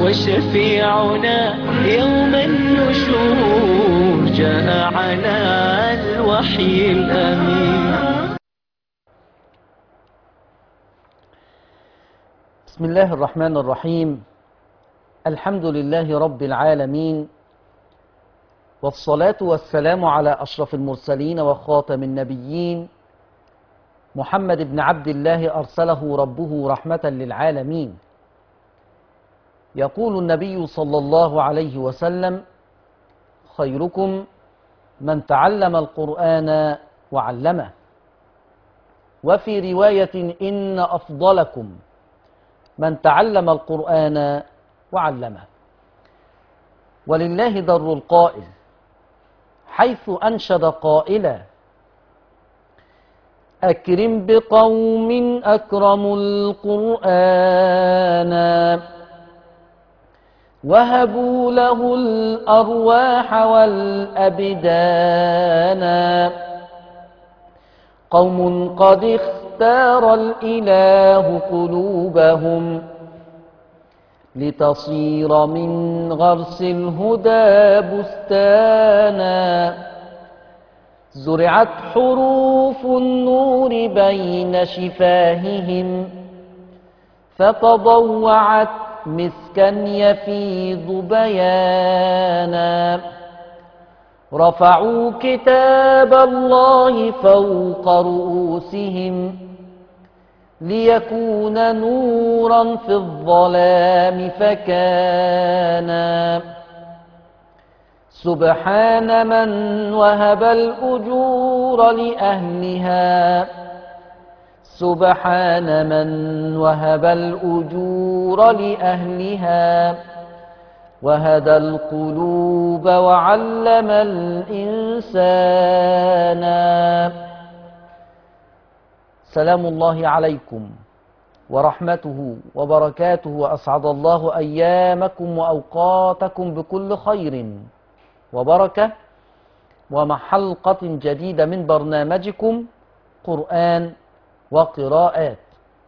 وشفيعنا يوم النشور جاء على الوحي الأمين بسم الله الرحمن الرحيم الحمد لله رب العالمين والصلاة والسلام على أشرف المرسلين وخاتم النبيين محمد بن عبد الله أرسله ربه رحمة للعالمين يقول النبي صلى الله عليه وسلم خيركم من تعلم القرآن وعلمه وفي رواية إن أفضلكم من تعلم القرآن وعلمه ولله در القائل حيث أنشد قائلا أكرم بقوم أكرموا القرآن وهبوا له الأرواح والأبدان قوم قد اختار الإله قلوبهم لتصير من غرس الهدى بستانا زرعت حروف النور بين شفاههم فتضوعت مسكا يفيض بيانا رفعوا كتاب الله فوق رؤوسهم ليكون نورا في الظلام فكانا سبحان من وهب الأجور لأهلها سبحان من وهب الأجور لأهلها وهدى القلوب وعلم الإنسان سلام الله عليكم ورحمته وبركاته وأسعد الله أيامكم وأوقاتكم بكل خير وبركة ومع حلقة جديدة من برنامجكم قرآن وقراءات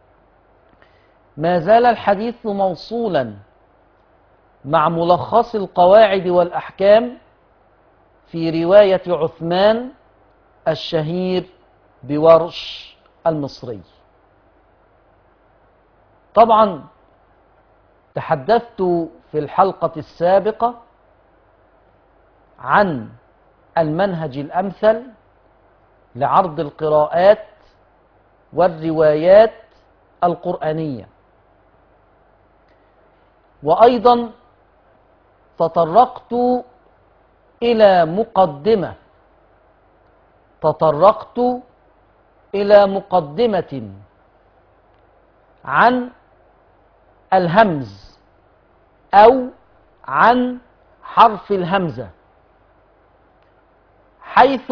ما زال الحديث موصولا مع ملخص القواعد والأحكام في رواية عثمان الشهير بورش المصري طبعا تحدثت في الحلقة السابقة عن المنهج الأمثل لعرض القراءات والروايات القرآنية وأيضا تطرقت إلى مقدمة تطرقت إلى مقدمة عن الهمز أو عن حرف الهمزة حيث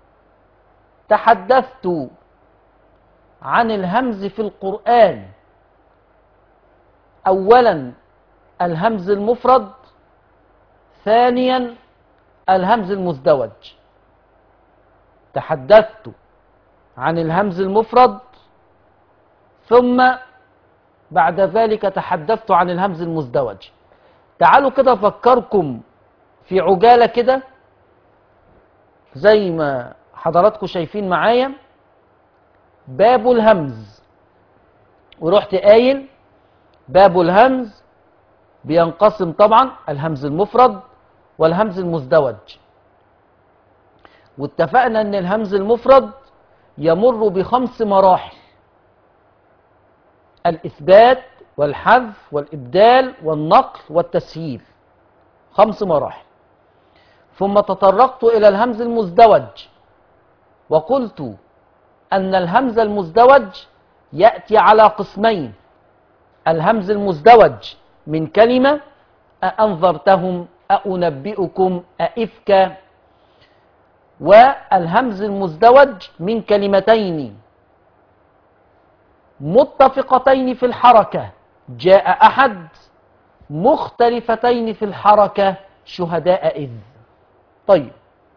تحدثت عن الهمز في القرآن أولا الهمز المفرد ثانيا الهمز المزدوج تحدثت عن الهمز المفرد ثم بعد ذلك تحدثت عن الهمز المزدوج تعالوا كده افكركم في عجالة كده زي ما حضراتكم شايفين معايا باب الهمز ورحت قايل باب الهمز بينقسم طبعا الهمز المفرد والهمز المزدوج واتفقنا ان الهمز المفرد يمر بخمس مراحل الإثبات والحذف والإبدال والنقل والتسهيل خمس مراحل ثم تطرقت إلى الهمز المزدوج وقلت أن الهمز المزدوج يأتي على قسمين الهمز المزدوج من كلمة أأنذرتهم أأنبئكم أئفك والهمز المزدوج من كلمتين متفقتين في الحركة جاء أحد مختلفتين في الحركة شهداء إذ طيب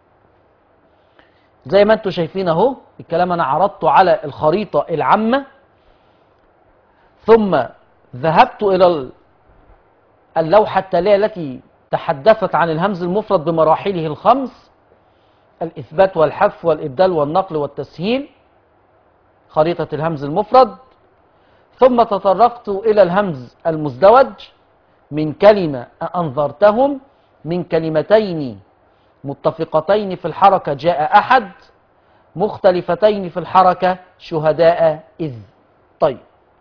زي ما انتم شايفين اهو الكلام انا عرضته على الخريطة العامة ثم ذهبت الى اللوحة التالية التي تحدثت عن الهمز المفرد بمراحله الخمس الإثبات والحذف والإبدال والنقل والتسهيل خريطة الهمز المفرد ثم تطرقت إلى الهمز المزدوج من كلمة أنظرتهم من كلمتين متفقتين في الحركة جاء أحد مختلفتين في الحركة شهداء إذ طيب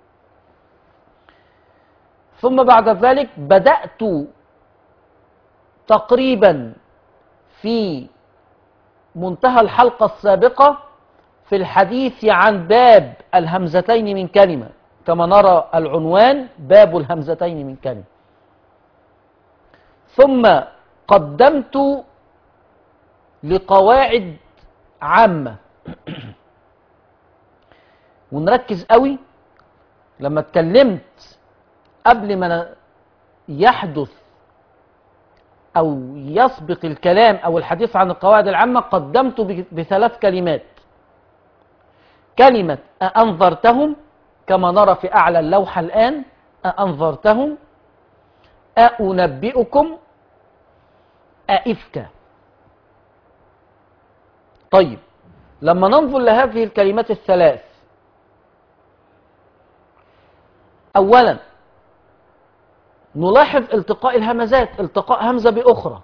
ثم بعد ذلك بدأت تقريبا في منتهى الحلقة السابقة في الحديث عن باب الهمزتين من كلمة كما نرى العنوان باب الهمزتين من كلمة ثم قدمت لقواعد عامة ونركز قوي لما اتكلمت قبل ما يحدث أو يسبق الكلام أو الحديث عن القواعد العامة قدمت بثلاث كلمات كلمة أنظرتهم كما نرى في أعلى اللوحة الآن أنظرتهم أنبئكم أئفك طيب لما ننظر لهذه الكلمات الثلاث أولا نلاحظ التقاء الهمزات التقاء همزة بأخرى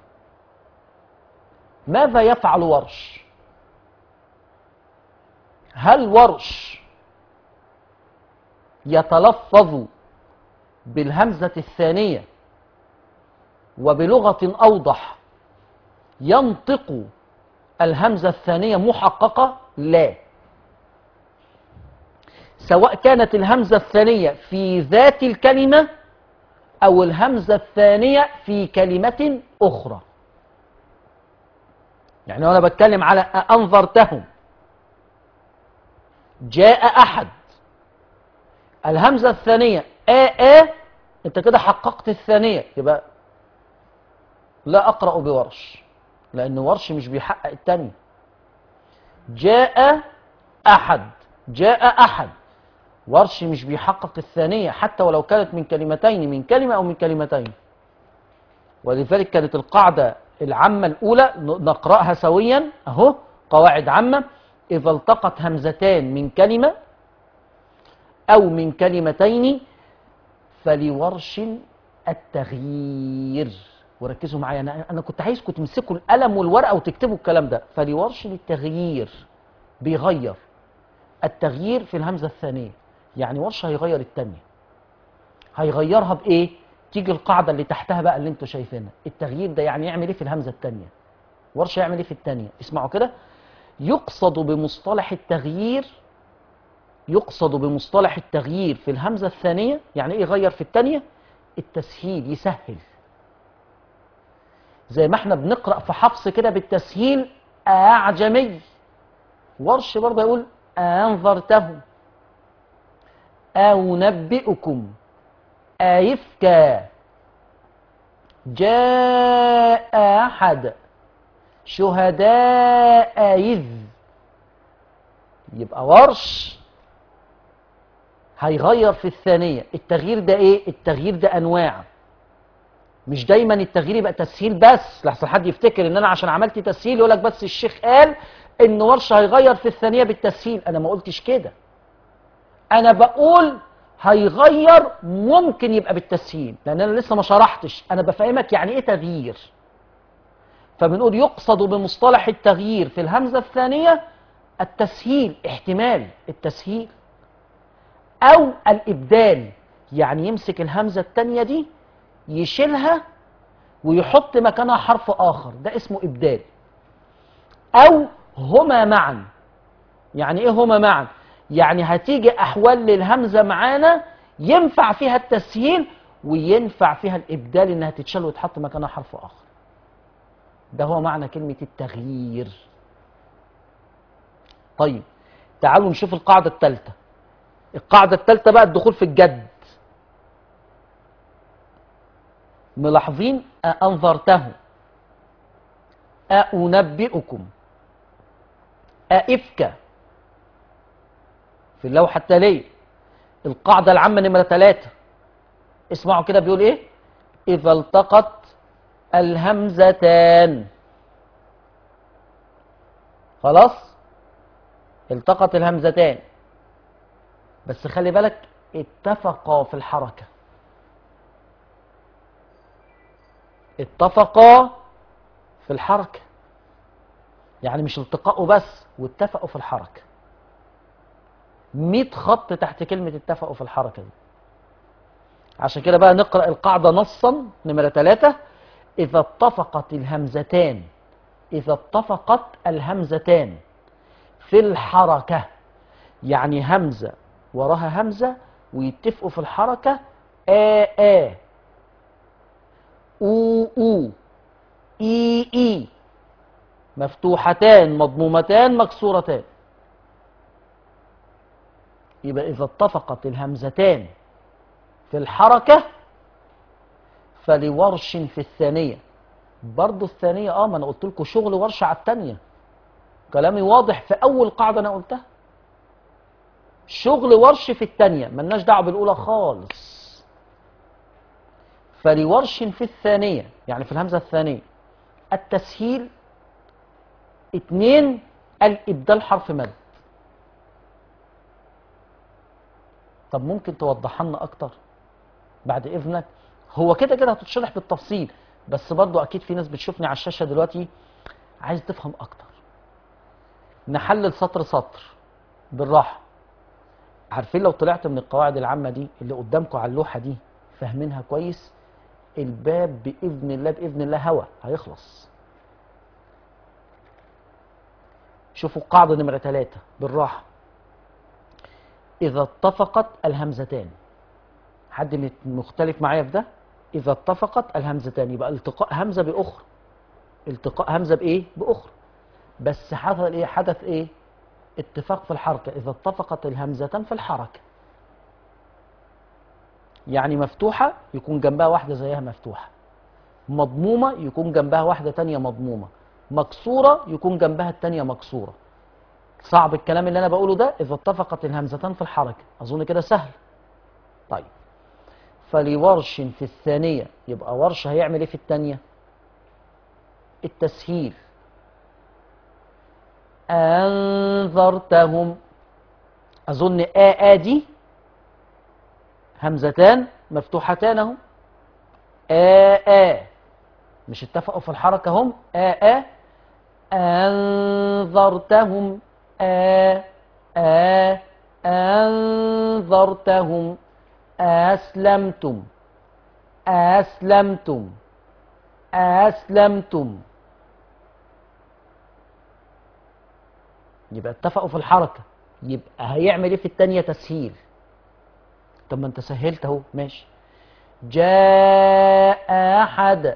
ماذا يفعل ورش هل ورش يتلفظ بالهمزة الثانية وبلغة أوضح ينطق الهمزة الثانية محققة لا سواء كانت الهمزة الثانية في ذات الكلمة أو الهمزة الثانية في كلمة أخرى يعني وأنا بتكلم على أنظرتهم جاء أحد الهمزة الثانية آ آ أنت كده حققت الثانية يبقى لا أقرأ بورش لأن ورش مش بيحقق التانية جاء أحد جاء أحد ورش مش بيحقق الثانية حتى ولو كانت من كلمتين من كلمة أو من كلمتين ولذلك كانت القاعدة العامة الأولى نقرأها سويا أهو قواعد عامة إذا التقت همزتان من كلمة أو من كلمتين فلورش التغيير وركزوا معايا أنا, أنا كنت عايزكم تمسكوا القلم والورقة وتكتبوا الكلام ده فلورش التغيير بيغير التغيير في الهمزة الثانية يعني ورش هيغير التانية هيغيرها بإيه؟ تيجي القاعدة اللي تحتها بقى اللي انتوا شايفينها التغيير ده يعني يعمل ايه في الهمزة التانية ورش يعمل ايه في التانية اسمعوا كده يقصد بمصطلح التغيير يقصد بمصطلح التغيير في الهمزة الثانية يعني ايه يغير في التانية التسهيل يسهل زي ما احنا بنقرأ في حفص كده بالتسهيل أعجمي ورش برضه يقول أنظرته أنبئكم أيفكا جاء أحد شهداء إذ يبقى ورش هيغير في الثانية التغيير ده ايه التغيير ده انواع مش دايما التغيير يبقى تسهيل بس لحسن حد يفتكر ان انا عشان عملت تسهيل يقول لك بس الشيخ قال ان ورش هيغير في الثانية بالتسهيل انا ما قلتش كده انا بقول هيغير ممكن يبقى بالتسهيل لان انا لسه ما شرحتش انا بفهمك يعني ايه تغيير فبنقول يقصد بمصطلح التغيير في الهمزة الثانية التسهيل احتمال التسهيل او الابدال يعني يمسك الهمزة الثانية دي يشيلها ويحط مكانها حرف اخر ده اسمه ابدال او هما معا يعني ايه هما معا يعني هتيجي احوال للهمزة معانا ينفع فيها التسهيل وينفع فيها الابدال انها تتشال وتحط مكانها حرف اخر ده هو معنى كلمة التغيير طيب تعالوا نشوف القاعدة الثالثة القاعدة الثالثة بقى الدخول في الجد ملاحظين أنظرته أنبئكم أئفك في اللوحة التالية القاعدة العامة نمرة ثلاثة اسمعوا كده بيقول ايه إذا التقت الهمزتان خلاص التقت الهمزتان بس خلي بالك اتفقا في الحركة اتفقا في الحركة يعني مش التقاء بس واتفقوا في الحركة 100 خط تحت كلمة اتفقوا في الحركة دي عشان كده بقى نقرأ القاعدة نصا نمرة ثلاثة إذا اتفقت الهمزتان إذا اتفقت الهمزتان في الحركة يعني همزة وراها همزة ويتفقوا في الحركة آ آ أو أو إي إي مفتوحتان مضمومتان مكسورتان يبقى إذا اتفقت الهمزتان في الحركة فلورش في الثانية برضو الثانية اه ما انا قلت لكم شغل ورش على الثانية كلامي واضح في أول قاعدة أنا قلتها شغل ورش في الثانية ملناش دعوة بالأولى خالص فلورش في الثانية يعني في الهمزة الثانية التسهيل اتنين الإبدال حرف مد طب ممكن توضحها لنا أكتر بعد إذنك هو كده كده هتتشرح بالتفصيل بس برضو أكيد في ناس بتشوفني على الشاشة دلوقتي عايز تفهم أكتر نحلل سطر سطر بالراحة عارفين لو طلعت من القواعد العامة دي اللي قدامكم على اللوحة دي فاهمينها كويس الباب بإذن الله بإذن الله هوا هيخلص شوفوا القاعدة نمرة ثلاثة بالراحة إذا اتفقت الهمزتان حد مت- مختلف معايا في ده إذا اتفقت الهمزتان يبقى التقاء همزة بأخرى التقاء همزة بإيه بأخرى بس حدث إيه حدث إيه اتفاق في الحركة إذا اتفقت الهمزتان في الحركة يعني مفتوحة يكون جنبها واحدة زيها مفتوحة مضمومة يكون جنبها واحدة تانية مضمومة مكسورة يكون جنبها التانية مكسورة صعب الكلام اللي أنا بقوله ده إذا اتفقت الهمزتان في الحركة أظن كده سهل طيب فلورش في الثانية يبقى ورش هيعمل إيه في التانية التسهيل أنذرتهم أظن آ آ دي همزتان مفتوحتان اهو آ آ مش اتفقوا في الحركة هم آ آ أنذرتهم آ آ أنذرتهم أسلمتم أسلمتم أسلمتم يبقى اتفقوا في الحركة يبقى هيعمل ايه في التانية تسهيل طب ما انت سهلت اهو ماشي جاء احد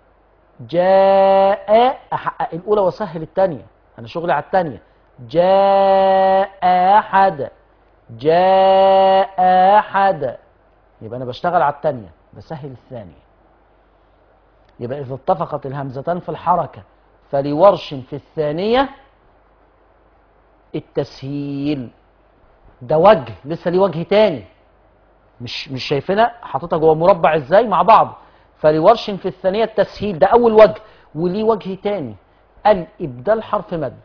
جاء احقق الاولى واسهل الثانيه انا شغلي على الثانيه جاء احد جاء احد يبقى انا بشتغل على الثانيه بسهل الثانيه يبقى اذا اتفقت الهمزتان في الحركه فلورش في الثانيه التسهيل ده وجه لسه ليه وجه تاني مش مش شايفينها حاططها جوه مربع ازاي مع بعض فلورش في الثانيه التسهيل ده اول وجه وليه وجه تاني الابدال حرف مد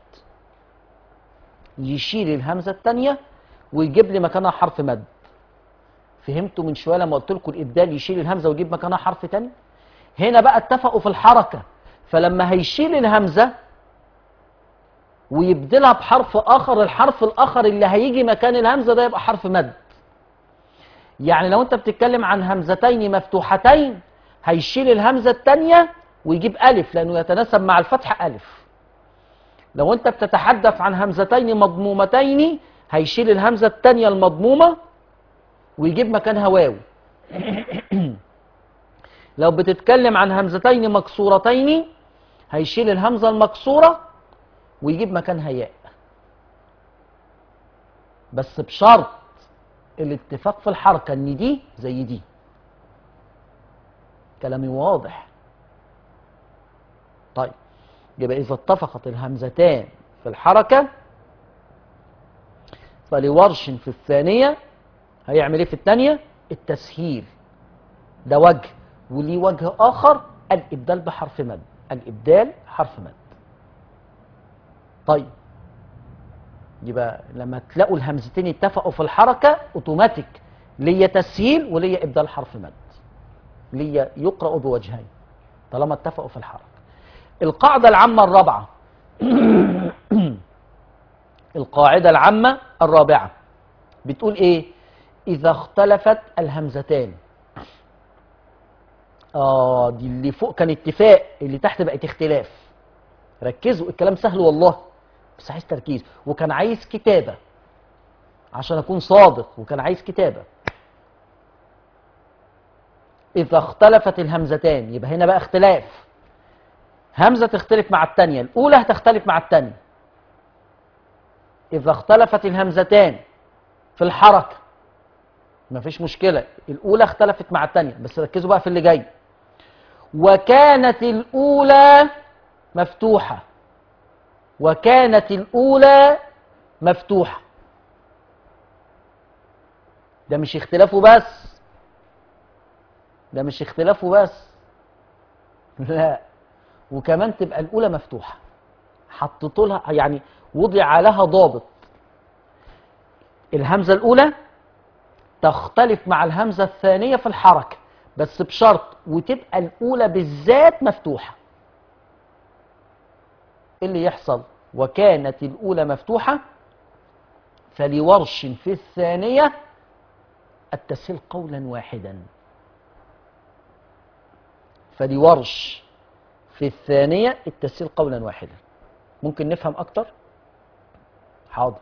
يشيل الهمزه الثانيه ويجيب لي مكانها حرف مد فهمتوا من شويه لما قلت لكم الابدال يشيل الهمزه ويجيب مكانها حرف تاني هنا بقى اتفقوا في الحركه فلما هيشيل الهمزه ويبدلها بحرف اخر الحرف الاخر اللي هيجي مكان الهمزه ده يبقى حرف مد يعني لو انت بتتكلم عن همزتين مفتوحتين هيشيل الهمزه الثانيه ويجيب الف لانه يتناسب مع الفتح الف لو انت بتتحدث عن همزتين مضمومتين هيشيل الهمزه الثانيه المضمومه ويجيب مكانها واو لو بتتكلم عن همزتين مكسورتين هيشيل الهمزه المكسوره ويجيب مكانها ياء بس بشرط الاتفاق في الحركة ان دي زي دي كلامي واضح طيب يبقى إذا اتفقت الهمزتان في الحركة فلورش في الثانية هيعمل ايه في الثانية التسهيل ده وجه وليه وجه آخر الإبدال بحرف مد الإبدال حرف مد طيب يبقى لما تلاقوا الهمزتين اتفقوا في الحركة اوتوماتيك ليا تسهيل وليا إبدال حرف مد ليا يقرأ بوجهين طالما اتفقوا في الحركة القاعدة العامة الرابعة القاعدة العامة الرابعة بتقول ايه اذا اختلفت الهمزتان اه دي اللي فوق كان اتفاق اللي تحت بقت اختلاف ركزوا الكلام سهل والله بس عايز تركيز وكان عايز كتابة عشان اكون صادق وكان عايز كتابة اذا اختلفت الهمزتان يبقى هنا بقى اختلاف همزة تختلف مع التانية الاولى هتختلف مع التانية إذا اختلفت الهمزتان في الحركة مفيش مشكلة الأولى اختلفت مع الثانية بس ركزوا بقى في اللي جاي وكانت الأولى مفتوحة وكانت الأولى مفتوحة ده مش اختلافه بس ده مش اختلافه بس لا وكمان تبقى الأولى مفتوحة حطيت لها يعني وضع لها ضابط الهمزة الأولى تختلف مع الهمزة الثانية في الحركة بس بشرط وتبقى الأولى بالذات مفتوحة إيه اللي يحصل وكانت الأولى مفتوحة فلورش في الثانية التسهيل قولا واحدا فلورش في الثانية التسهيل قولا واحدا ممكن نفهم أكتر حاضر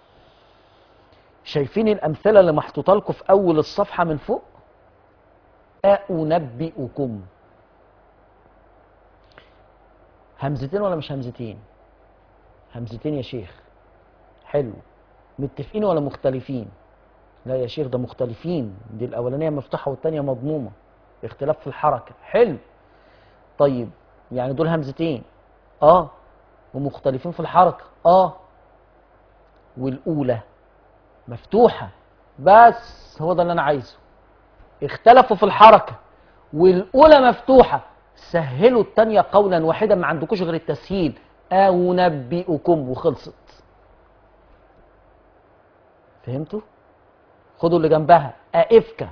شايفين الأمثلة اللي محطوطة لكم في أول الصفحة من فوق أنبئكم همزتين ولا مش همزتين همزتين يا شيخ حلو متفقين ولا مختلفين لا يا شيخ ده مختلفين دي الأولانية مفتوحة والتانية مضمومة اختلاف في الحركة حلو طيب يعني دول همزتين اه ومختلفين في الحركة اه والأولى مفتوحة بس هو ده اللي أنا عايزه اختلفوا في الحركة والأولى مفتوحة سهلوا التانية قولا واحدا ما عندكوش غير التسهيل أنبئكم وخلصت فهمتوا؟ خدوا اللي جنبها أئفك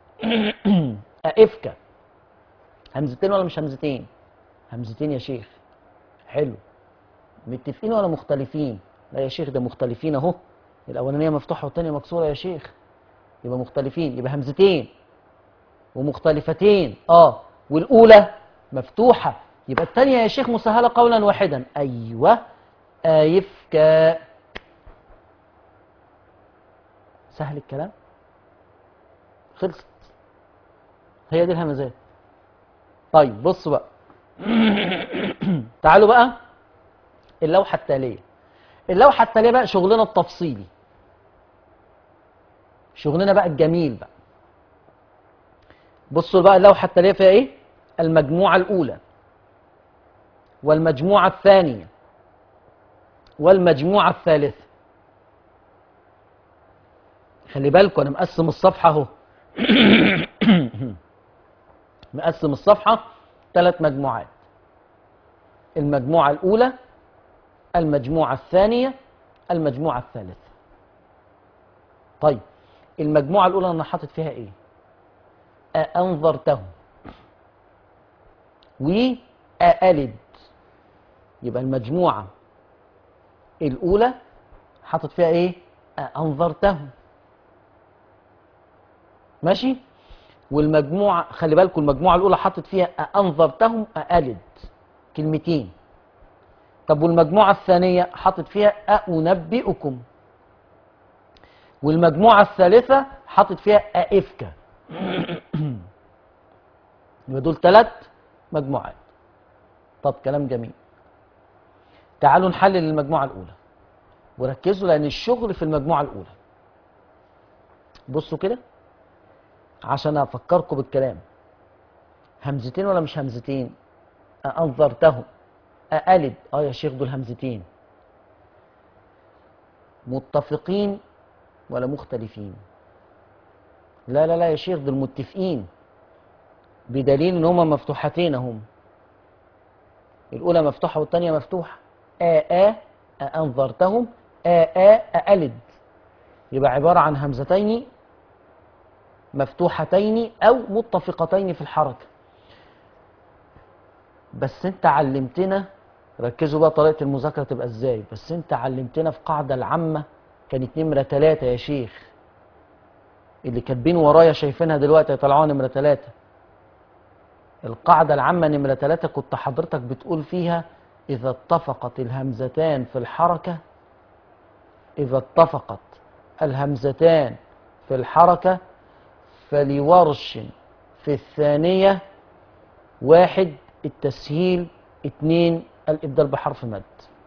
أئفك همزتين ولا مش همزتين؟ همزتين يا شيخ حلو متفقين ولا مختلفين؟ لا يا شيخ ده مختلفين اهو الاولانيه مفتوحه والثانيه مكسوره يا شيخ يبقى مختلفين يبقى همزتين ومختلفتين اه والاولى مفتوحه يبقى الثانيه يا شيخ مسهله قولا واحدا ايوه ايفك سهل الكلام خلصت هي دي الهمزات طيب بصوا بقى تعالوا بقى اللوحه التاليه اللوحة التالية بقى شغلنا التفصيلي شغلنا بقى الجميل بقى بصوا بقى اللوحة التالية فيها ايه المجموعة الأولى والمجموعة الثانية والمجموعة الثالثة خلي بالكم أنا مقسم الصفحة أهو مقسم الصفحة ثلاث مجموعات المجموعة الأولى المجموعة الثانية المجموعة الثالثة طيب المجموعة الأولى أنا حاطط فيها إيه أأنظرتهم وأألد يبقى المجموعة الأولى حاطط فيها إيه أأنظرتهم ماشي والمجموعة خلي بالكم المجموعة الأولى حاطط فيها أأنظرتهم أألد كلمتين طب والمجموعة الثانية حاطط فيها أنبئكم والمجموعة الثالثة حاطط فيها أئفك يبقى دول ثلاث مجموعات طب كلام جميل تعالوا نحلل المجموعة الأولى وركزوا لأن الشغل في المجموعة الأولى بصوا كده عشان أفكركم بالكلام همزتين ولا مش همزتين أنظرتهم أألد اه يا شيخ دول همزتين متفقين ولا مختلفين لا لا لا يا شيخ دول متفقين بدليل ان هما مفتوحتين هم الاولى مفتوحه والثانيه مفتوحه آ آ أأنظرتهم آ آ أألد يبقى عبارة عن همزتين مفتوحتين أو متفقتين في الحركة بس انت علمتنا ركزوا بقى طريقة المذاكرة تبقى ازاي بس انت علمتنا في قاعدة العامة كانت نمرة ثلاثة يا شيخ اللي كاتبين ورايا شايفينها دلوقتي يطلعوها نمرة ثلاثة القاعدة العامة نمرة ثلاثة كنت حضرتك بتقول فيها إذا اتفقت الهمزتان في الحركة إذا اتفقت الهمزتان في الحركة فلورش في الثانية واحد التسهيل اتنين الإبدال بحرف مد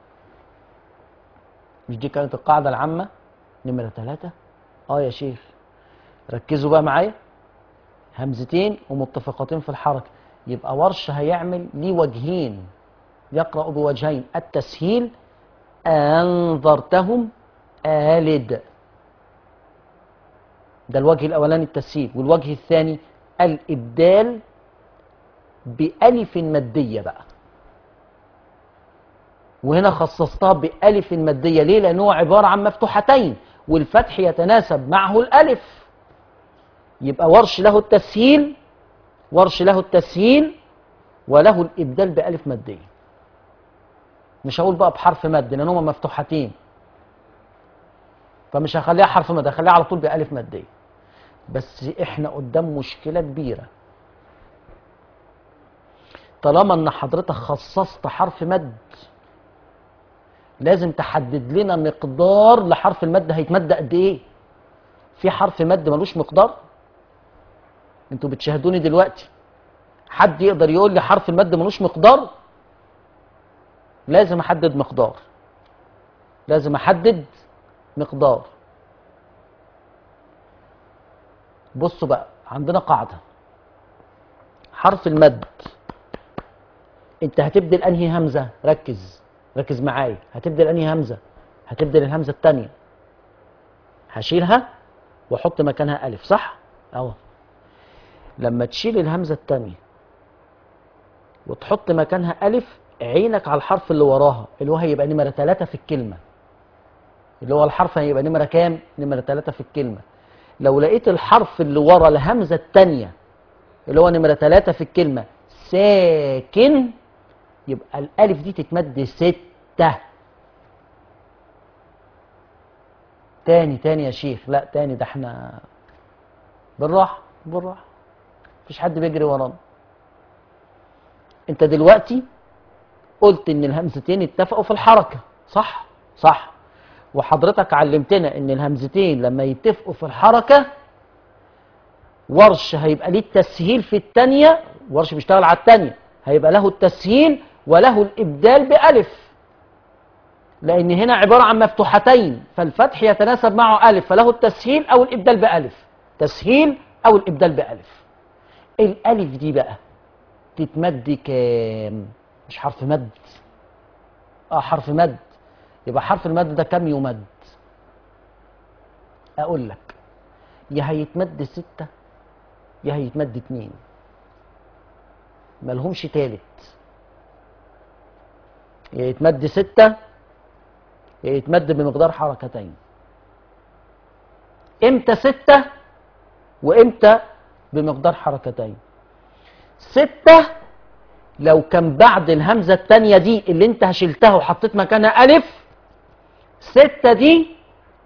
مش دي كانت القاعدة العامة نمرة ثلاثة اه يا شيخ ركزوا بقى معايا همزتين ومتفقتين في الحركة يبقى ورش هيعمل ليه وجهين يقرأ بوجهين التسهيل أنظرتهم آلد ده الوجه الأولاني التسهيل والوجه الثاني الإبدال بألف مادية بقى وهنا خصصتها بألف مادية ليه؟ لأنه عبارة عن مفتوحتين والفتح يتناسب معه الألف يبقى ورش له التسهيل ورش له التسهيل وله الإبدال بألف مادية مش هقول بقى بحرف مد لأن هما مفتوحتين فمش هخليها حرف مد هخليها على طول بألف مادية بس احنا قدام مشكلة كبيرة طالما ان حضرتك خصصت حرف مد لازم تحدد لنا مقدار لحرف المد هيتمد قد ايه في حرف مد ملوش مقدار انتوا بتشاهدوني دلوقتي حد يقدر يقول لي حرف المد ملوش مقدار لازم احدد مقدار لازم احدد مقدار بصوا بقى عندنا قاعدة حرف المد انت هتبدل انهي همزة ركز ركز معايا هتبدل انهي همزة هتبدل الهمزة التانية هشيلها واحط مكانها الف صح اهو لما تشيل الهمزة التانية وتحط مكانها الف عينك على الحرف اللي وراها اللي هو هيبقى نمرة ثلاثة في الكلمة اللي هو الحرف هيبقى نمرة كام نمرة ثلاثة في الكلمة لو لقيت الحرف اللي ورا الهمزة التانية اللي هو نمرة ثلاثة في الكلمة ساكن يبقى الألف دي تتمد ستة تاني تاني يا شيخ لا تاني ده احنا بالراحة بالراحة مفيش حد بيجري ورانا انت دلوقتي قلت ان الهمزتين اتفقوا في الحركة صح صح وحضرتك علمتنا ان الهمزتين لما يتفقوا في الحركة ورش هيبقى ليه التسهيل في التانية ورش بيشتغل على التانية هيبقى له التسهيل وله الإبدال بألف لأن هنا عبارة عن مفتوحتين فالفتح يتناسب معه ألف فله التسهيل أو الإبدال بألف تسهيل أو الإبدال بألف الألف دي بقى تتمد كام مش حرف مد اه حرف مد يبقى حرف المد ده كام يمد اقول لك يا هيتمد ستة يا هيتمد اتنين ملهمش تالت يا يتمد ستة يا يتمد بمقدار حركتين امتى ستة وامتى بمقدار حركتين ستة لو كان بعد الهمزة التانية دي اللي انت شلتها وحطيت مكانها ألف ستة دي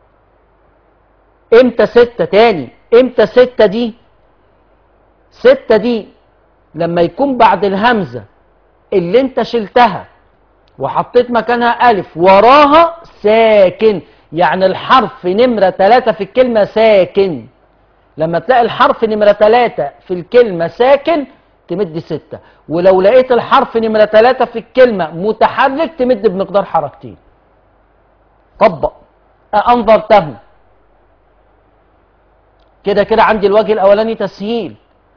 امتى ستة تاني امتى ستة دي ستة دي لما يكون بعد الهمزة اللي انت شلتها وحطيت مكانها ألف وراها ساكن يعني الحرف نمرة ثلاثة في الكلمة ساكن لما تلاقي الحرف نمرة ثلاثة في الكلمة ساكن تمد ستة ولو لقيت الحرف نمرة ثلاثة في الكلمة متحرك تمد بمقدار حركتين طبق أنظرته كده كده عندي الوجه الأولاني تسهيل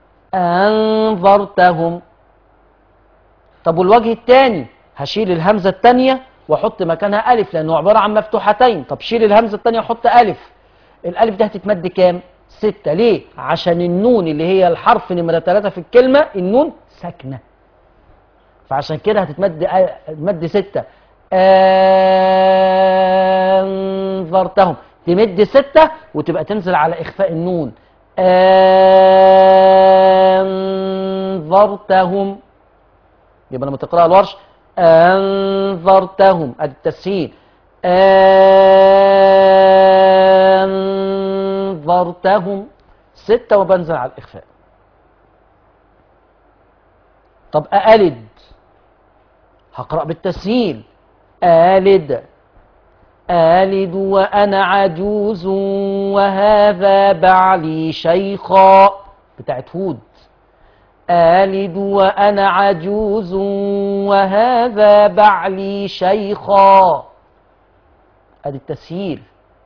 أنظرتهم طب والوجه الثاني هشيل الهمزة الثانية واحط مكانها ألف لأنه عبارة عن مفتوحتين طب شيل الهمزة الثانية وحط ألف الألف دي هتتمد كام؟ ستة ليه عشان النون اللي هي الحرف نمرة ثلاثة في الكلمة النون ساكنة فعشان كده هتتمد مد ستة أنظرتهم تمد ستة وتبقى تنزل على إخفاء النون أنظرتهم يبقى لما تقرأ الورش أنظرتهم أدي التسهيل أنظرتهم ستة وبنزل على الإخفاء طب أألد هقرأ بالتسهيل آلد آلد وأنا عجوز وهذا بعلي شيخا بتاعت هود آلد وأنا عجوز وهذا بعلي شيخا ادي التسهيل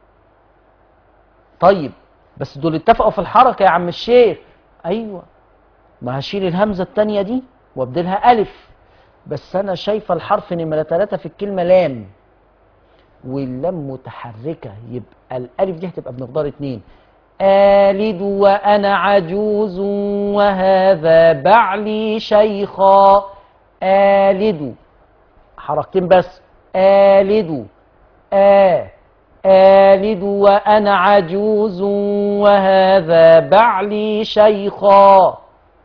طيب بس دول اتفقوا في الحركة يا عم الشيخ ايوه ما هشيل الهمزة التانية دي وابدلها ألف بس أنا شايفة الحرف نمرة ثلاثة في الكلمة لام واللام متحركة يبقى الألف دي هتبقى بمقدار اتنين آلد وأنا عجوز وهذا بعلي شيخا آلد حركتين بس آلد آ آلد وأنا عجوز وهذا بعلي شيخا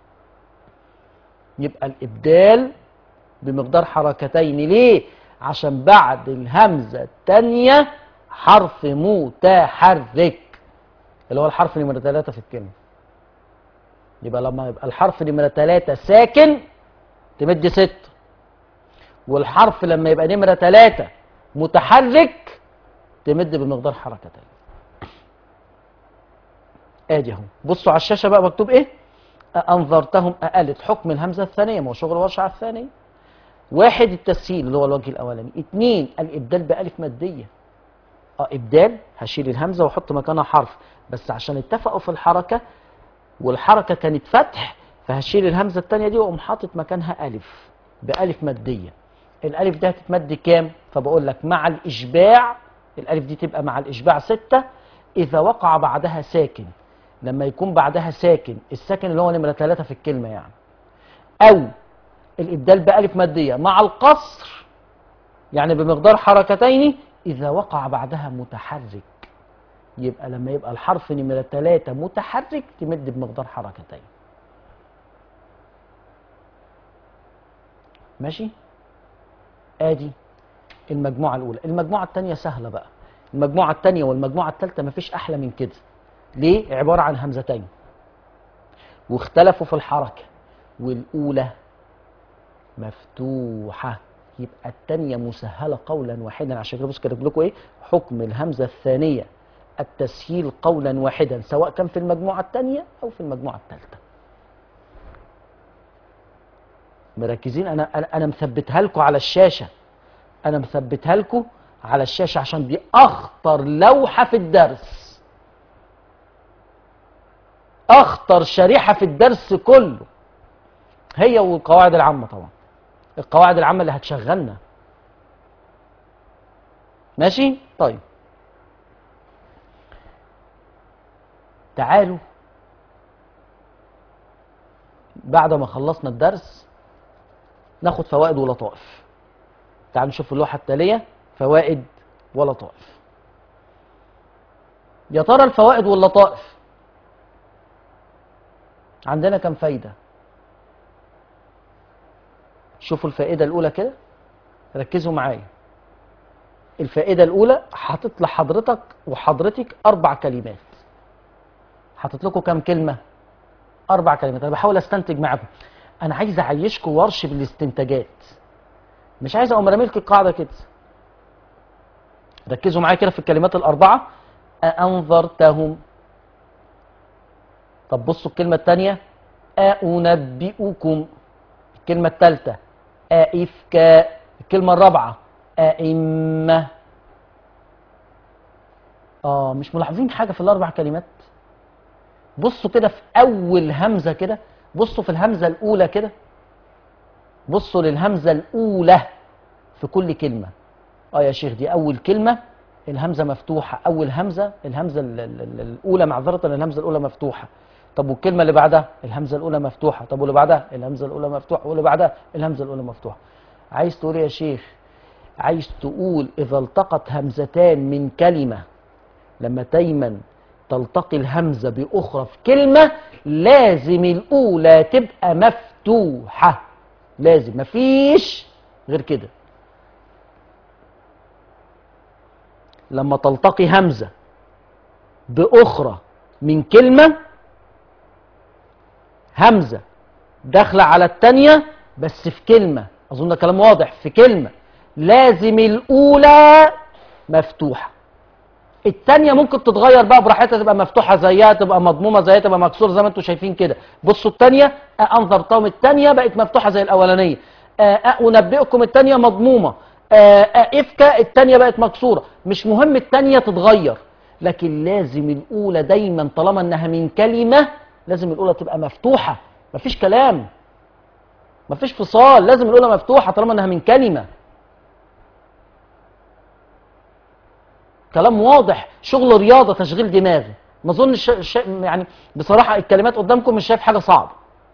يبقى الإبدال بمقدار حركتين ليه؟ عشان بعد الهمزة التانية حرف متحرك اللي هو الحرف نمرة ثلاثة في الكلمة يبقى لما يبقى الحرف نمرة ثلاثة ساكن تمد ست والحرف لما يبقى نمرة ثلاثة متحرك تمد بمقدار حركتين ادي اهو بصوا على الشاشة بقى مكتوب ايه أنظرتهم أقلت حكم الهمزة الثانية ما هو شغل ورشة على الثانية واحد التسهيل اللي هو الوجه الأولاني اتنين الإبدال بألف مادية اه إبدال هشيل الهمزة وأحط مكانها حرف بس عشان اتفقوا في الحركة والحركة كانت فتح فهشيل الهمزة الثانية دي وأقوم حاطط مكانها ألف بألف مادية الألف دي هتتمد كام؟ فبقول لك مع الإشباع الألف دي تبقى مع الإشباع ستة إذا وقع بعدها ساكن لما يكون بعدها ساكن الساكن اللي هو نمرة ثلاثة في الكلمة يعني أو الإبدال بألف مادية مع القصر يعني بمقدار حركتين إذا وقع بعدها متحرك يبقى لما يبقى الحرف نمرة ثلاثة متحرك تمد بمقدار حركتين ماشي ادي المجموعة الأولى المجموعة الثانية سهلة بقى المجموعة الثانية والمجموعة الثالثة مفيش أحلى من كده ليه؟ عبارة عن همزتين واختلفوا في الحركة والأولى مفتوحة يبقى الثانية مسهلة قولا واحدا عشان كده بص كاتب لكم ايه؟ حكم الهمزة الثانية التسهيل قولا واحدا سواء كان في المجموعة الثانية أو في المجموعة الثالثة. مركزين أنا أنا أنا مثبتها لكم على الشاشة. أنا مثبتها لكم على الشاشة عشان دي أخطر لوحة في الدرس. أخطر شريحة في الدرس كله. هي والقواعد العامة طبعا. القواعد العامة اللي هتشغلنا. ماشي؟ طيب. تعالوا بعد ما خلصنا الدرس ناخد فوائد ولطائف تعالوا نشوف اللوحة التالية فوائد ولطائف يا ترى الفوائد واللطائف عندنا كم فايدة شوفوا الفائدة الأولى كده ركزوا معايا الفائدة الأولى حاطط لحضرتك وحضرتك أربع كلمات حاطط لكم كام كلمة؟ أربع كلمات، أنا بحاول أستنتج معاكم. أنا عايز أعيشكم ورش بالاستنتاجات. مش عايز أقوم رامي لك القاعدة كده. ركزوا معايا كده في الكلمات الأربعة. أأنظرتهم. طب بصوا الكلمة الثانية أنبئكم. الكلمة الثالثة أئفكا. الكلمة الرابعة أئمة. آه مش ملاحظين حاجة في الأربع كلمات؟ بصوا كده في اول همزه كده بصوا في الهمزه الاولى كده بصوا للهمزه الاولى في كل كلمه اه يا شيخ دي اول كلمه الهمزة مفتوحة أول همزة الهمزة ال- ال- ال- الأولى معذرة الهمزة الأولى مفتوحة طب والكلمة اللي بعدها الهمزة الأولى مفتوحة طب واللي بعدها الهمزة الأولى مفتوحة واللي بعدها الهمزة الأولى مفتوحة عايز تقول إيه يا شيخ عايز تقول إذا التقت همزتان من كلمة لما دايما تلتقي الهمزة بأخرى في كلمة لازم الأولى تبقى مفتوحة لازم مفيش غير كده لما تلتقي همزة بأخرى من كلمة همزة داخلة على التانية بس في كلمة أظن ده كلام واضح في كلمة لازم الأولى مفتوحة التانية ممكن تتغير بقى براحتها تبقى مفتوحة زيها تبقى مضمومة زيها تبقى مكسورة زي ما انتم شايفين كده بصوا التانية آه، أنظرتهم التانية بقت مفتوحة زي الأولانية آه، آه، أنبئكم التانية مضمومة آه، آه، إفكا التانية بقت مكسورة مش مهم التانية تتغير لكن لازم الأولى دايما طالما إنها من كلمة لازم الأولى تبقى مفتوحة مفيش كلام مفيش فصال لازم الأولى مفتوحة طالما إنها من كلمة كلام واضح شغل رياضة تشغيل دماغ ما اظنش ش... يعني بصراحة الكلمات قدامكم مش شايف حاجة صعبة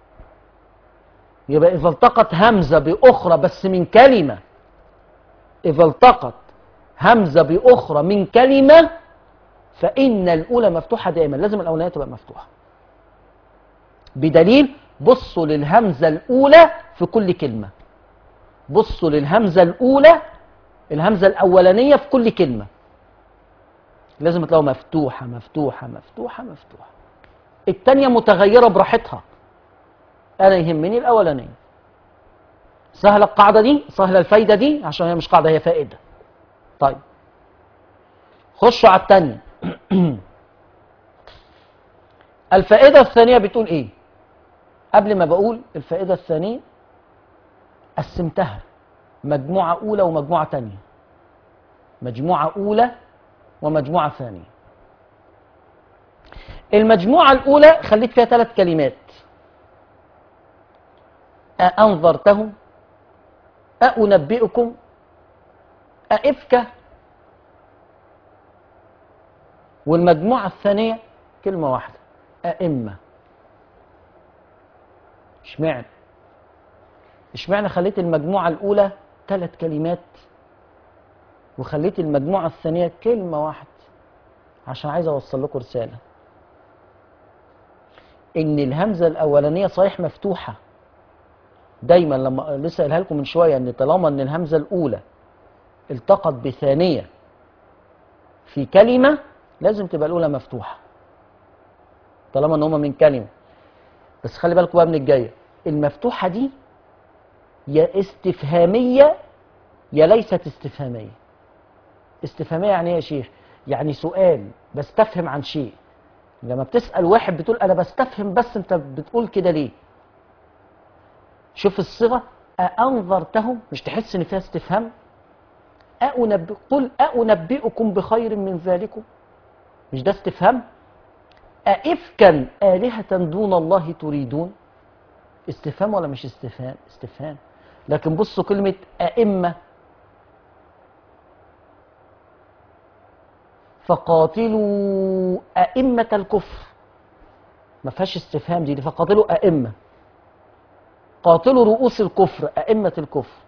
يبقى إذا التقت همزة بأخرى بس من كلمة إذا التقت همزة بأخرى من كلمة فإن الأولى مفتوحة دائما لازم الأولانية تبقى مفتوحة بدليل بصوا للهمزة الأولى في كل كلمة بصوا للهمزة الأولى الهمزة الأولانية في كل كلمة لازم تلاقوا مفتوحة مفتوحة مفتوحة مفتوحة التانية متغيرة براحتها أنا يهمني الأولانية سهلة القاعدة دي سهلة الفايدة دي عشان هي مش قاعدة هي فائدة طيب خشوا على التانية الفائدة الثانية بتقول ايه قبل ما بقول الفائدة الثانية قسمتها مجموعة أولى ومجموعة تانية مجموعة أولى ومجموعة ثانية المجموعة الأولى خليت فيها ثلاث كلمات أأنظرتهم أأنبئكم أئفك والمجموعة الثانية كلمة واحدة أئمة اشمعنى اشمعنى خليت المجموعة الأولى ثلاث كلمات وخليت المجموعة الثانية كلمة واحدة عشان عايز أوصل لكم رسالة إن الهمزة الأولانية صحيح مفتوحة دايما لما لسه قايلها لكم من شوية إن طالما إن الهمزة الأولى التقت بثانية في كلمة لازم تبقى الأولى مفتوحة طالما إن هما من كلمة بس خلي بالكم بقى من الجاية المفتوحة دي يا استفهامية يا ليست استفهامية استفهامية يعني ايه يا شيخ؟ يعني سؤال بستفهم عن شيء لما بتسأل واحد بتقول أنا بستفهم بس أنت بتقول كده ليه؟ شوف الصيغة أأنظرتهم مش تحس إن فيها استفهام؟ أأنبئ قل أأنبئكم بخير من ذلكم؟ مش ده استفهام؟ أئفكا آلهة دون الله تريدون؟ استفهام ولا مش استفهام؟ استفهام لكن بصوا كلمة أئمة فقاتلوا أئمة الكفر ما فيهاش استفهام دي, دي فقاتلوا أئمة قاتلوا رؤوس الكفر أئمة الكفر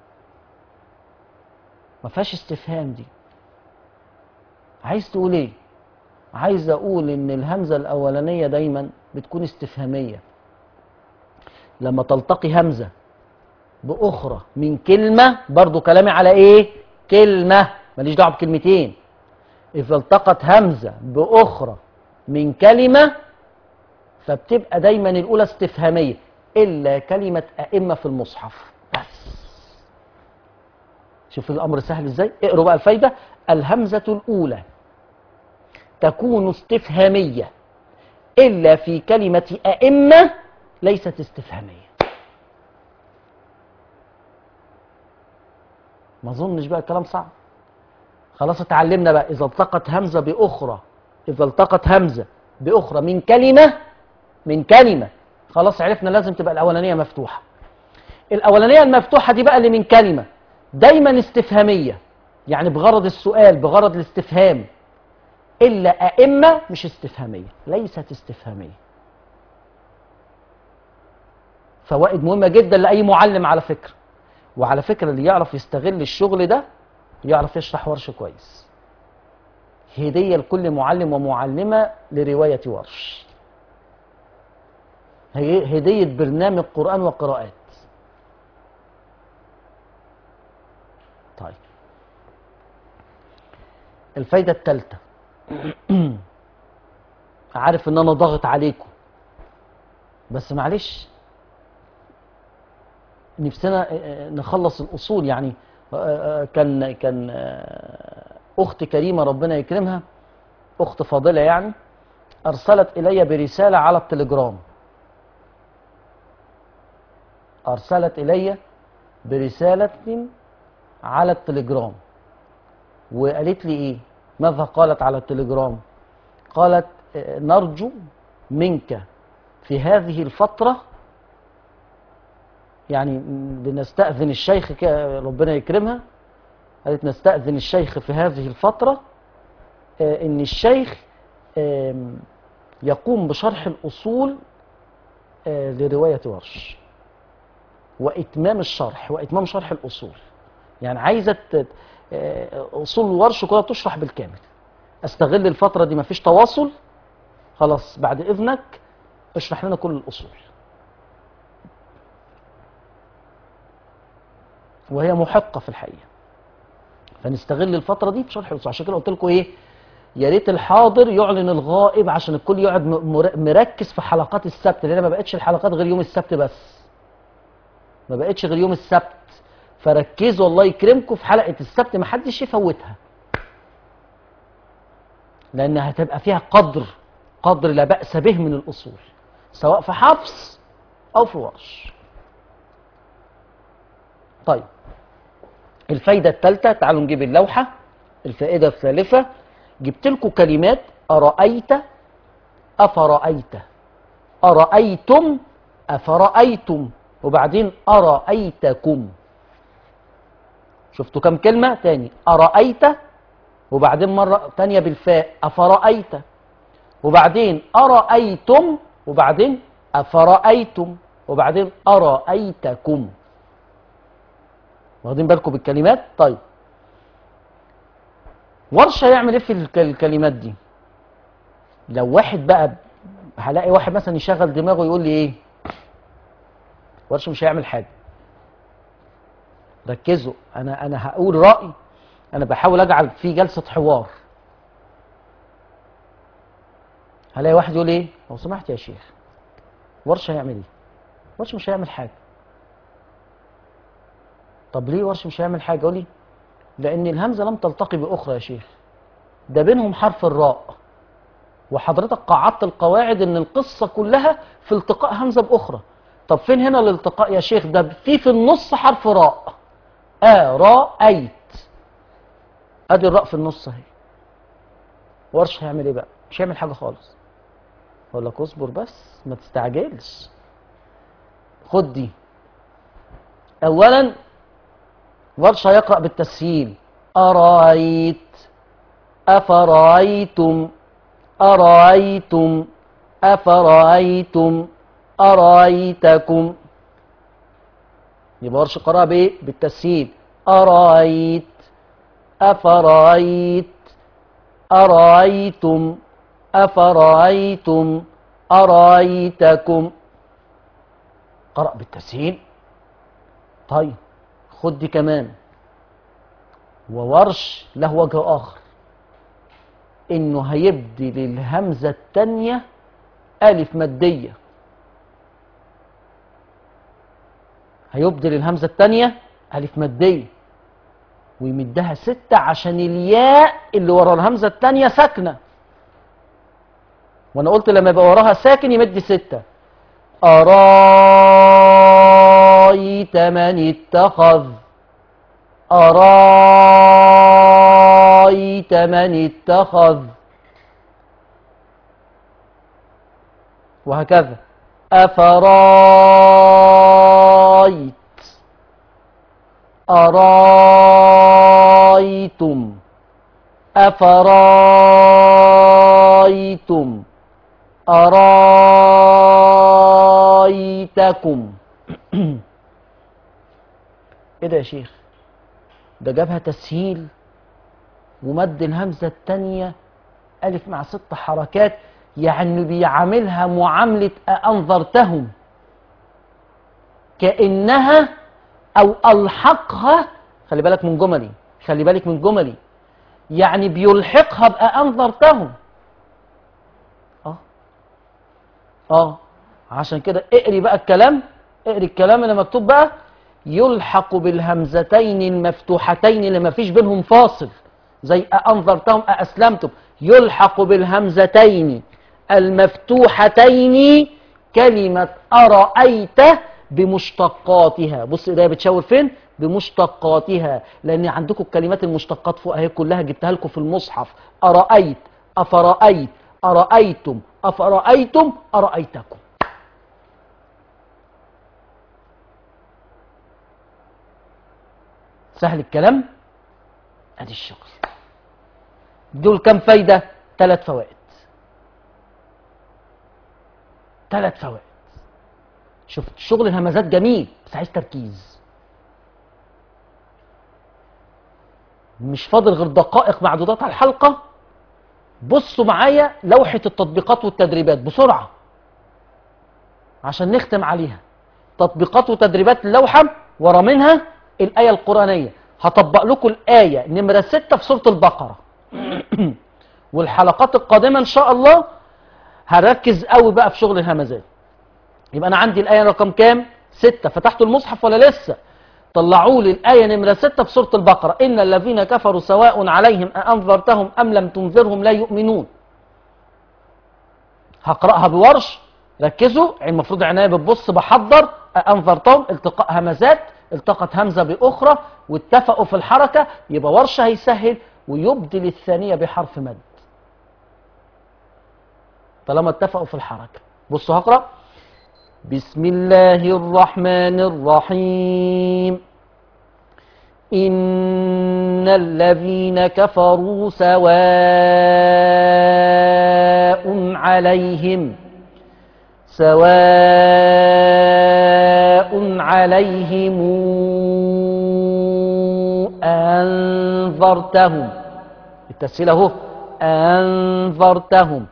ما فيهاش استفهام دي عايز تقول ايه عايز اقول ان الهمزة الاولانية دايما بتكون استفهامية لما تلتقي همزة باخرى من كلمة برضو كلامي على ايه كلمة ماليش دعوة بكلمتين إذا التقت همزة بأخرى من كلمة فبتبقى دايما الأولى استفهامية إلا كلمة أئمة في المصحف بس شوف الأمر سهل إزاي اقروا بقى الفايدة الهمزة الأولى تكون استفهامية إلا في كلمة أئمة ليست استفهامية ما أظنش بقى الكلام صعب خلاص اتعلمنا بقى إذا التقت همزة بأخرى إذا التقت همزة بأخرى من كلمة من كلمة خلاص عرفنا لازم تبقى الأولانية مفتوحة الأولانية المفتوحة دي بقى اللي من كلمة دايما استفهامية يعني بغرض السؤال بغرض الاستفهام إلا أئمة مش استفهامية ليست استفهامية فوائد مهمة جدا لأي معلم على فكرة وعلى فكرة اللي يعرف يستغل الشغل ده يعرف يشرح ورش كويس هدية لكل معلم ومعلمة لرواية ورش هي هدية برنامج قرآن وقراءات طيب الفايدة الثالثة عارف ان انا ضاغط عليكم بس معلش نفسنا نخلص الاصول يعني كان كان اخت كريمه ربنا يكرمها اخت فاضله يعني ارسلت الي برساله على التليجرام ارسلت الي برساله على التليجرام وقالت لي ايه ماذا قالت على التليجرام قالت نرجو منك في هذه الفتره يعني بنستأذن الشيخ ربنا يكرمها قالت نستأذن الشيخ في هذه الفترة آه ان الشيخ آه يقوم بشرح الأصول آه لرواية ورش وإتمام الشرح وإتمام شرح الأصول يعني عايزة أصول الورش كلها تشرح بالكامل استغل الفترة دي مفيش تواصل خلاص بعد إذنك اشرح لنا كل الأصول وهي محقة في الحقيقة فنستغل الفترة دي في شرح الأصول عشان كده قلت لكم إيه يا ريت الحاضر يعلن الغائب عشان الكل يقعد مركز في حلقات السبت لأن ما بقتش الحلقات غير يوم السبت بس ما بقتش غير يوم السبت فركزوا الله يكرمكم في حلقة السبت ما حدش يفوتها لأن هتبقى فيها قدر قدر لا بأس به من الأصول سواء في حفص أو في ورش طيب الفايدة الثالثة تعالوا نجيب اللوحة الفائدة الثالثة جبت لكم كلمات أرأيت أفرأيت أرأيتم أفرأيتم وبعدين أرأيتكم شفتوا كم كلمة تاني أرأيت وبعدين مرة تانية بالفاء أفرأيت وبعدين أرأيتم وبعدين أفرأيتم وبعدين أرأيتكم واخدين بالكم بالكلمات طيب ورش هيعمل ايه في الكلمات دي لو واحد بقى هلاقي واحد مثلا يشغل دماغه يقول لي ايه ورش مش هيعمل حاجه ركزوا انا انا هقول راي انا بحاول اجعل فيه جلسه حوار هلاقي واحد يقول ايه لو سمحت يا شيخ ورش هيعمل ايه ورش مش هيعمل حاجه طب ليه ورش مش هيعمل حاجه قولي لان الهمزه لم تلتقي باخرى يا شيخ ده بينهم حرف الراء وحضرتك قعدت القواعد ان القصه كلها في التقاء همزه باخرى طب فين هنا الالتقاء يا شيخ ده في في النص حرف راء آ رأيت ادي الراء في النص اهي ورش هيعمل ايه بقى مش هيعمل حاجه خالص اقول لك اصبر بس ما تستعجلش خد دي اولا ورش يقرأ بالتسهيل أرأيت أفرأيتم أرأيتم أفرأيتم أرأيتكم يبقى ورش قراءة بإيه؟ بالتسهيل أرأيت أفرأيت أرأيتم أفرأيتم أرأيتكم قرأ بالتسهيل طيب خد دي كمان وورش له وجه آخر إنه هيبدي للهمزة التانية ألف مادية هيبدل الهمزة التانية ألف مادية ويمدها ستة عشان الياء اللي ورا الهمزة التانية ساكنة وأنا قلت لما يبقى وراها ساكن يمد ستة أرايت من اتخذ أرايت من اتخذ وهكذا أفرايت أفرايتم أفرايتم أرايتكم ايه ده يا شيخ ده جابها تسهيل ومد الهمزة التانية ألف مع ست حركات يعني بيعاملها معاملة أنظرتهم كأنها أو ألحقها خلي بالك من جملي خلي بالك من جملي يعني بيلحقها بأنظرتهم اه اه عشان كده اقري بقى الكلام اقري الكلام اللي مكتوب بقى يلحق بالهمزتين المفتوحتين اللي ما فيش بينهم فاصل زي أأنظرتهم أأسلمتم يلحق بالهمزتين المفتوحتين كلمة أرأيت بمشتقاتها بص إيديا بتشاور فين بمشتقاتها لأن عندكم الكلمات المشتقات فوق أهي كلها جبتها لكم في المصحف أرأيت أفرأيت أرأيتم أفرأيتم أرأيتكم سهل الكلام ادي الشغل دول كم فايدة ثلاث فوائد ثلاث فوائد شوف شغل الهمزات جميل بس عايز تركيز مش فاضل غير دقائق معدودات على الحلقة بصوا معايا لوحة التطبيقات والتدريبات بسرعة عشان نختم عليها تطبيقات وتدريبات اللوحة ورا منها الآية القرآنية هطبق لكم الآية نمرة ستة في سورة البقرة والحلقات القادمة إن شاء الله هركز قوي بقى في شغل الهمزات يبقى أنا عندي الآية رقم كام؟ ستة فتحتوا المصحف ولا لسه؟ طلعوا لي الآية نمرة ستة في سورة البقرة إن الذين كفروا سواء عليهم أأنذرتهم أم لم تنذرهم لا يؤمنون هقرأها بورش ركزوا المفروض عناية بتبص بحضر أنظرتهم التقاء همزات التقت همزة بأخرى واتفقوا في الحركة يبقى ورشة هيسهل ويبدل الثانية بحرف مد طالما اتفقوا في الحركة بصوا هقرأ بسم الله الرحمن الرحيم إن الذين كفروا سواء عليهم سواء عليهم أنذرتهم التسهيل اهو أنذرتهم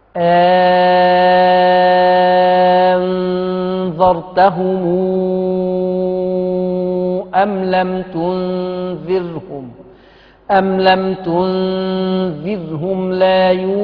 أنذرتهم أم لم تنذرهم أم لم تنذرهم لا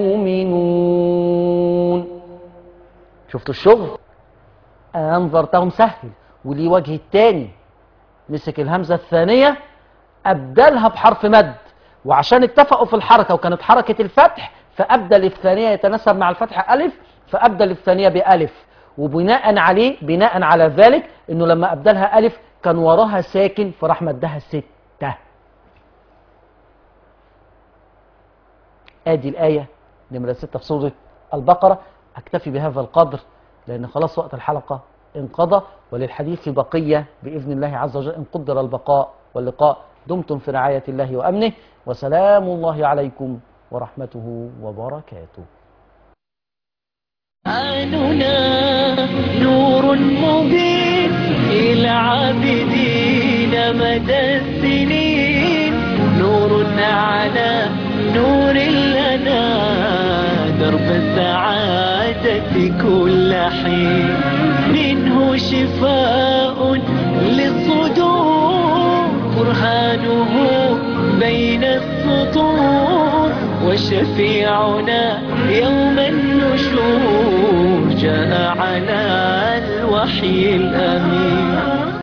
يؤمنون شفتوا الشغل أنظرتهم سهل وليه وجه التاني مسك الهمزة الثانية أبدلها بحرف مد وعشان اتفقوا في الحركة وكانت حركة الفتح فأبدل الثانية يتناسب مع الفتح ألف فأبدل الثانية بألف وبناء عليه بناء على ذلك انه لما أبدلها ألف كان وراها ساكن فراح مدها ستة ادي الآية نمرة ستة في سورة البقرة اكتفي بهذا القدر لأن خلاص وقت الحلقة انقضى وللحديث بقية بإذن الله عز وجل إن قدر البقاء واللقاء دمتم في رعاية الله وأمنه وسلام الله عليكم ورحمته وبركاته قرآننا نور مبين إلى عابدين مدى السنين نور على نور لنا درب السعادة كل حين منه شفاء للصدور برهانه بين السطور وشفيعنا يوم النشور جاء على الوحي الأمين